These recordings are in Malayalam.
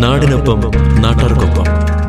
നാടിനൊപ്പം നാട്ടാർക്കൊപ്പം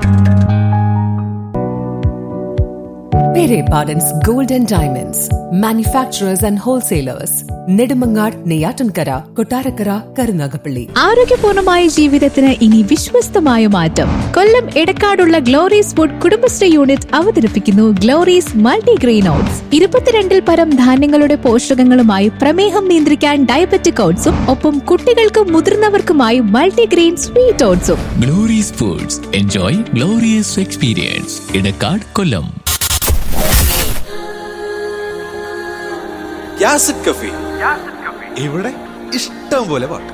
Pere Pardon's Gold and Diamonds, manufacturers and wholesalers, Nedumangad, Neyatankara, Kotarakara, Karunagapalli. ആരോഗ്യപൂർണമായ ജീവിതത്തിന് ഇനി വിശ്വസ്തമായ മാറ്റം കൊല്ലം എടക്കാടുള്ള ഗ്ലോറീസ് ഫുഡ് കുടുംബശ്രീ യൂണിറ്റ് അവതരിപ്പിക്കുന്നു ഗ്ലോറീസ് മൾട്ടിഗ്രെയിൻ ഓട്സ് ഇരുപത്തിരണ്ടിൽ പരം ധാന്യങ്ങളുടെ പോഷകങ്ങളുമായി പ്രമേഹം നിയന്ത്രിക്കാൻ ഡയബറ്റിക് ഓട്സും ഒപ്പം കുട്ടികൾക്കും മുതിർന്നവർക്കുമായി മൾട്ടിഗ്രെയിൻ സ്വീറ്റ് ഓട്സും Glory's foods enjoy glorious experience Edakkad Kollam യാസിഡ് കഫി ഇവിടെ ഇഷ്ടം പോലെ പാട്ട്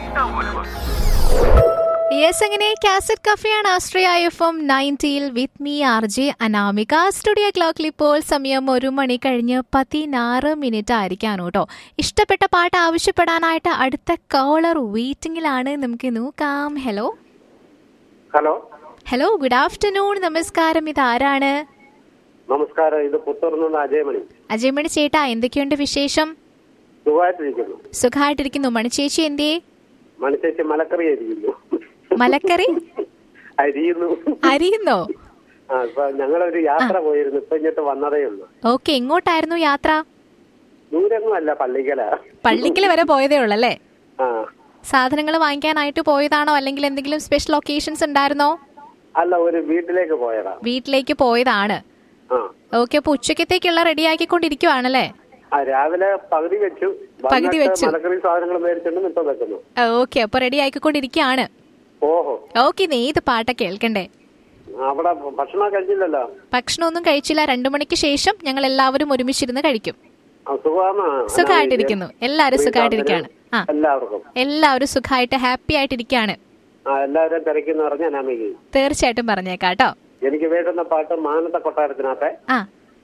യെസ് അങ്ങനെ കാസറ്റ് കഫയാണ് ആശ്രയ എഫ് എം നയൻറ്റിയിൽ with me R J Anamika studio ക്ലോക്കിൽ ഇപ്പോൾ സമയം ഒരു മണി കഴിഞ്ഞ് പതിനാറ് മിനിറ്റ് ആയിരിക്കാണ് കേട്ടോ ഇഷ്ടപ്പെട്ട പാട്ട് ആവശ്യപ്പെടാനായിട്ട് അടുത്ത കോളർ വെയിറ്റിംഗിലാണ് നമുക്ക് നോക്കാം hello hello hello good afternoon നമസ്കാരം ഇത് ആരാണ് നമസ്കാരം ഇത് പുത്തൂർന്ന് അജയമണി അജയമണി ചേട്ടാ എന്തൊക്കെയുണ്ട് വിശേഷം സുഖമായിട്ടിരിക്കുന്നു സുഖമായിട്ടിരിക്കുന്നു മണിച്ചേച്ചി എന്തേ മണിച്ചേച്ചി മലക്കറി ആയിരിക്കുന്നു മലക്കറി അരിയുന്നു അരിയുന്നോ ആ ഇപ്പൊ ഞങ്ങളൊരു യാത്ര പോയിരുന്നു ഇപ്പൊ ഇങ്ങോട്ട് വന്നതേ ഉള്ളൂ ഓക്കെ എങ്ങോട്ടായിരുന്നു യാത്ര ദൂരൊന്നും അല്ല പള്ളിക്കല പള്ളിക്കൽ വരെ പോയതേ ഉള്ളല്ലേ ആ സാധനങ്ങൾ വാങ്ങിക്കാനായിട്ട് പോയതാണോ അല്ലെങ്കിൽ എന്തെങ്കിലും സ്പെഷ്യൽ ഒക്കേഷൻസ് ഉണ്ടായിരുന്നോ അല്ല ഒരു വീട്ടിലേക്ക് പോയതാ വീട്ടിലേക്ക് പോയതാണ് ആ ഓക്കെ അപ്പൊ ഉച്ചക്കത്തേക്കുള്ള റെഡി ആക്കിക്കൊണ്ടിരിക്കുവാണല്ലേ ആ രാവിലെ പകുതി വെച്ചു പകുതി വന്നിട്ട് വെച്ചു. മലക്കറി സാധനങ്ങൾ മേടിച്ചിട്ട് ഇപ്പൊ വെക്കുന്നു ഓക്കെ അപ്പൊ റെഡി ആക്കിക്കൊണ്ടിരിക്കുകയാണ് ഓഹോ ഓക്കെ നീ ഏത് പാട്ടാ കേൾക്കണ്ടേ അവിടെ ഭക്ഷണം കഴിച്ചില്ലല്ലോ ഭക്ഷണമൊന്നും കഴിച്ചില്ല രണ്ടു മണിക്ക് ശേഷം ഞങ്ങൾ എല്ലാവരും ഒരുമിച്ചിരുന്ന് കഴിക്കും ആ, സുഖമാണോ സുഖമായിട്ടിരിക്കുന്നു എല്ലാവരും സുഖമായിട്ടിരിക്കുകയാണ് ആ എല്ലാവർക്കും എല്ലാവരും സുഖമായിട്ട് ഹാപ്പി ആയിട്ടിരിക്കുകയാണ് ആ എല്ലാവരും തിരക്കെന്ന് പറഞ്ഞ അനാമിക തീർച്ചയായിട്ടും പറഞ്ഞേക്കാം കേട്ടോ എനിക്ക് വേണ്ടുന്ന പാട്ട് മാനത്ത കൊട്ടാരത്തിനകത്തെ ആ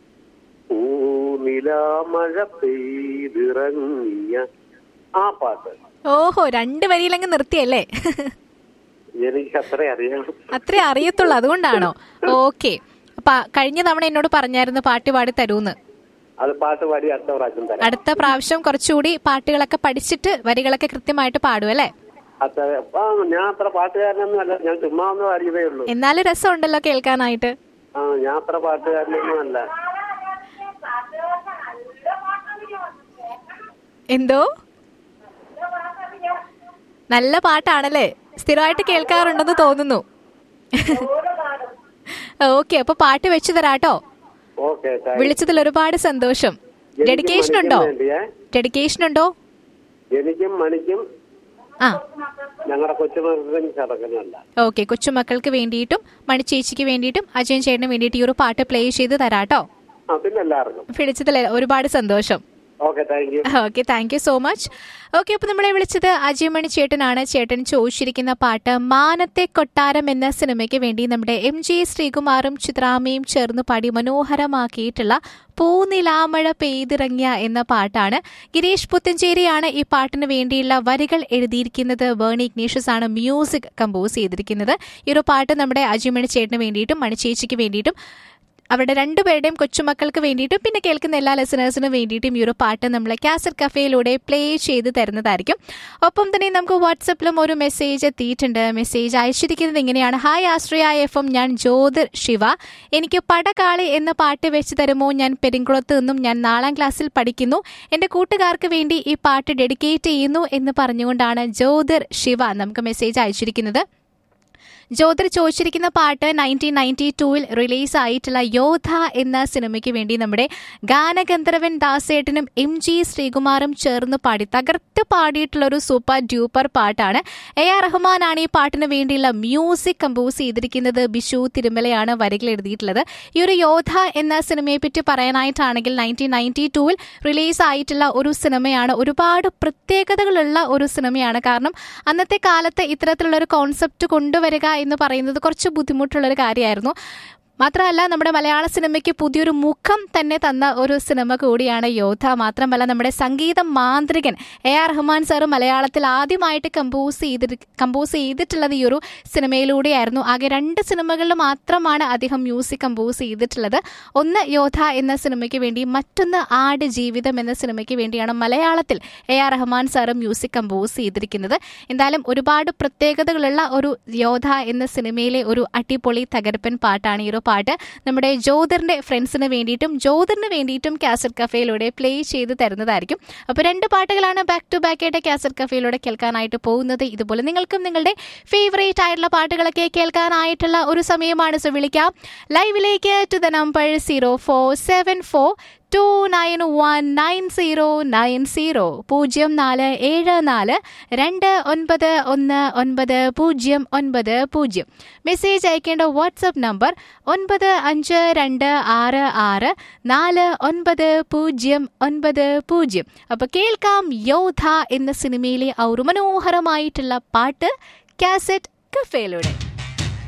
പൂനിലാമഴ പെയ്തിറങ്ങിയ ആ പാട്ട് ഓഹോ രണ്ട് വരിയിലങ്ങ് നിർത്തിയല്ലേ എനിക്ക് അത്ര അറിയാം അത്രേ അറിയത്തുള്ളൂ അതുകൊണ്ടാണോ ഓക്കെ അപ്പൊ കഴിഞ്ഞ തവണ എന്നോട് പറഞ്ഞായിരുന്നു പാട്ട് പാടി തരൂന്ന് അത് പാട്ട് പാടി അടുത്ത പ്രാവശ്യം തരാം അടുത്ത പ്രാവശ്യം കുറച്ചുകൂടി പാട്ടുകളൊക്കെ പഠിച്ചിട്ട് വരികളൊക്കെ കൃത്യമായിട്ട് പാടും അല്ലേ അത്ര ആ ഞാൻ അത്ര പാട്ടുകാരനൊന്നും അല്ല ഞാൻ ചുമ്മാ ഒന്ന് പാടിയതേ ഉള്ളൂ എന്നാലും രസമുണ്ടല്ലോ കേൾക്കാനായിട്ട് ആ ഞാൻ അത്ര പാട്ടുകാരനൊന്നും അല്ല എന്തോ നല്ല പാട്ടാണല്ലേ സ്ഥിരമായിട്ട് കേൾക്കാറുണ്ടെന്ന് തോന്നുന്നു ഓക്കെ അപ്പൊ പാട്ട് വെച്ചു തരാട്ടോ ഓക്കെ വിളിച്ചതിൽ ഒരുപാട് സന്തോഷം ഡെഡിക്കേഷൻ ഉണ്ടോ വേണ്ടിയേ ഡെഡിക്കേഷൻ ഉണ്ടോ എനിക്കും മണിക്കും ആ ഞങ്ങളുടെ കൊച്ചുമകൾക്കും ചടക്കുന്നല്ല ഓക്കെ കൊച്ചുമക്കൾക്ക് വേണ്ടിയിട്ടും മണിച്ചേച്ചിക്ക് വേണ്ടിയിട്ടും അജയൻ ചേട്ടന് വേണ്ടിയിട്ട് ഈ ഒരു പാട്ട് പ്ലേ ചെയ്ത് തരാട്ടോ ആ പിന്നെ എല്ലാവർക്കും വിളിച്ചതിൽ ഒരുപാട് സന്തോഷം okay thank you okay thank you so much okay അപ്പൊ നമ്മളെ വിളിച്ചത് അജയമണി ചേട്ടനാണ് ചേട്ടൻ ചോദിച്ചിരിക്കുന്ന പാട്ട് മാനത്തെ കൊട്ടാരം എന്ന സിനിമയ്ക്ക് വേണ്ടി നമ്മുടെ എം ജെ ശ്രീകുമാറും ചിത്രാമയും ചേർന്ന് പാടി മനോഹരമാക്കിയിട്ടുള്ള പൂനിലാമഴ പെയ്തിറങ്ങിയ എന്ന പാട്ടാണ് ഗിരീഷ് പുത്തഞ്ചേരിയാണ് ഈ പാട്ടിന് വേണ്ടിയുള്ള വരികൾ എഴുതിയിരിക്കുന്നത് വേണി ഇഗ്നേഷ്യസ് ആണ് മ്യൂസിക് കമ്പോസ് ചെയ്തിരിക്കുന്നത് ഈ ഒരു പാട്ട് നമ്മുടെ അജിമണി ചേട്ടന് വേണ്ടിയിട്ടും മണിച്ചേച്ചിക്ക് വേണ്ടിയിട്ടും അവരുടെ രണ്ടുപേരുടെയും കൊച്ചുമക്കൾക്ക് വേണ്ടിയിട്ടും പിന്നെ കേൾക്കുന്ന എല്ലാ ലെസണേഴ്സിനും വേണ്ടിയിട്ടും ഈ ഒരു പാട്ട് നമ്മൾ കാസറ്റ് കഫേയിലൂടെ പ്ലേ ചെയ്ത് തരുന്നതായിരിക്കും ഒപ്പം തന്നെ നമുക്ക് വാട്സപ്പിലും ഒരു മെസ്സേജ് എത്തിയിട്ടുണ്ട് മെസ്സേജ് അയച്ചിരിക്കുന്നത് ഇങ്ങനെയാണ് ഹായ് ആശ്രയ എഫ് എം ഞാൻ ജ്യോതിർ ശിവ എനിക്ക് പടകാളി എന്ന പാട്ട് വെച്ച് തരുമോ ഞാൻ പെരിങ്കുളത്ത് നിന്നും ഞാൻ നാലാം ക്ലാസ്സിൽ പഠിക്കുന്നു എൻ്റെ കൂട്ടുകാർക്ക് വേണ്ടി ഈ പാട്ട് ഡെഡിക്കേറ്റ് ചെയ്യുന്നു എന്ന് പറഞ്ഞുകൊണ്ടാണ് ജ്യോതിർ ശിവ നമുക്ക് മെസ്സേജ് അയച്ചിരിക്കുന്നത് ജ്യോതിർ ചോദിച്ചിരിക്കുന്ന പാട്ട് നയൻറ്റീൻ നയൻറ്റി ടൂവിൽ റിലീസ് ആയിട്ടുള്ള യോധ എന്ന സിനിമയ്ക്ക് വേണ്ടി നമ്മുടെ ഗാനഗന്ധർവൻ ദാസേട്ടനും എം ജി ശ്രീകുമാറും ചേർന്ന് പാടി തകർത്ത് പാടിയിട്ടുള്ള ഒരു സൂപ്പർ ഡ്യൂപ്പർ പാട്ടാണ് എ ആർ റഹ്മാനാണ് ഈ പാട്ടിന് വേണ്ടിയുള്ള മ്യൂസിക് കമ്പോസ് ചെയ്തിരിക്കുന്നത് ബിഷു തിരുമലയാണ് വരികൾ എഴുതിയിട്ടുള്ളത് ഈ ഒരു യോധ എന്ന സിനിമയെ പറ്റി പറയാനായിട്ടാണെങ്കിൽ നയൻറ്റീൻ നയൻറ്റി ടൂവിൽ റിലീസ് ആയിട്ടുള്ള ഒരു സിനിമയാണ് ഒരുപാട് പ്രത്യേകതകളുള്ള ഒരു സിനിമയാണ് കാരണം അന്നത്തെ കാലത്ത് ഇത്തരത്തിലുള്ള ഒരു കോൺസെപ്റ്റ് കൊണ്ടുവരിക എന്ന് പറയുന്നത് കുറച്ച് ബുദ്ധിമുട്ടുള്ളൊരു കാര്യമായിരുന്നു മാത്രമല്ല നമ്മുടെ മലയാള സിനിമയ്ക്ക് പുതിയൊരു മുഖം തന്നെ തന്ന ഒരു സിനിമ കൂടിയാണ് യോദ്ധ മാത്രമല്ല നമ്മുടെ സംഗീത മാന്ത്രികൻ എ ആർ റഹ്മാൻ സാറ് മലയാളത്തിൽ ആദ്യമായിട്ട് കമ്പോസ് ചെയ്തി കമ്പോസ് ചെയ്തിട്ടുള്ളത് ഈ ഒരു സിനിമയിലൂടെയായിരുന്നു ആകെ രണ്ട് സിനിമകളിൽ മാത്രമാണ് അദ്ദേഹം മ്യൂസിക് കമ്പോസ് ചെയ്തിട്ടുള്ളത് ഒന്ന് യോദ്ധ എന്ന സിനിമയ്ക്ക് വേണ്ടി മറ്റൊന്ന് ആട് ജീവിതം എന്ന സിനിമയ്ക്ക് വേണ്ടിയാണ് മലയാളത്തിൽ A R Rahman sir music compose ചെയ്തിരിക്കുന്നത് എന്തായാലും ഒരുപാട് പ്രത്യേകതകളുള്ള ഒരു യോധ എന്ന സിനിമയിലെ ഒരു അടിപൊളി തകർപ്പൻ പാട്ടാണ് ഈ ഒരു പാട്ട് നമ്മുടെ ജ്യോതിറിന്റെ ഫ്രണ്ട്സിന് വേണ്ടിയിട്ടും ജ്യോതിറിന് വേണ്ടിയിട്ടും കാസറ്റ് കഫേയിലൂടെ പ്ലേ ചെയ്ത് തരുന്നതായിരിക്കും അപ്പോൾ രണ്ട് പാട്ടുകളാണ് ബാക്ക് ടു ബാക്ക് ആയിട്ട് കാസറ്റ് കഫേയിലൂടെ കേൾക്കാനായിട്ട് പോകുന്നത് ഇതുപോലെ നിങ്ങൾക്കും നിങ്ങളുടെ ഫേവറേറ്റ് ആയിട്ടുള്ള പാട്ടുകളൊക്കെ കേൾക്കാനായിട്ടുള്ള ഒരു സമയമാണ് സോ വിളിക്കാം ലൈവിലേക്ക് to the number zero four seven four two nine one nine zero nine zero പൂജ്യം നാല് ഏഴ് നാല് രണ്ട് ഒൻപത് ഒന്ന് ഒൻപത് പൂജ്യം ഒൻപത് പൂജ്യം മെസ്സേജ് അയക്കേണ്ട വാട്സപ്പ് നമ്പർ ഒൻപത് അഞ്ച് രണ്ട് ആറ് ആറ് നാല് ഒൻപത് പൂജ്യം ഒൻപത് പൂജ്യം അപ്പോൾ കേൾക്കാം യോധ എന്ന സിനിമയിലെ ആ ഒരു മനോഹരമായിട്ടുള്ള പാട്ട് കാസറ്റ് കഫേയിലൂടെ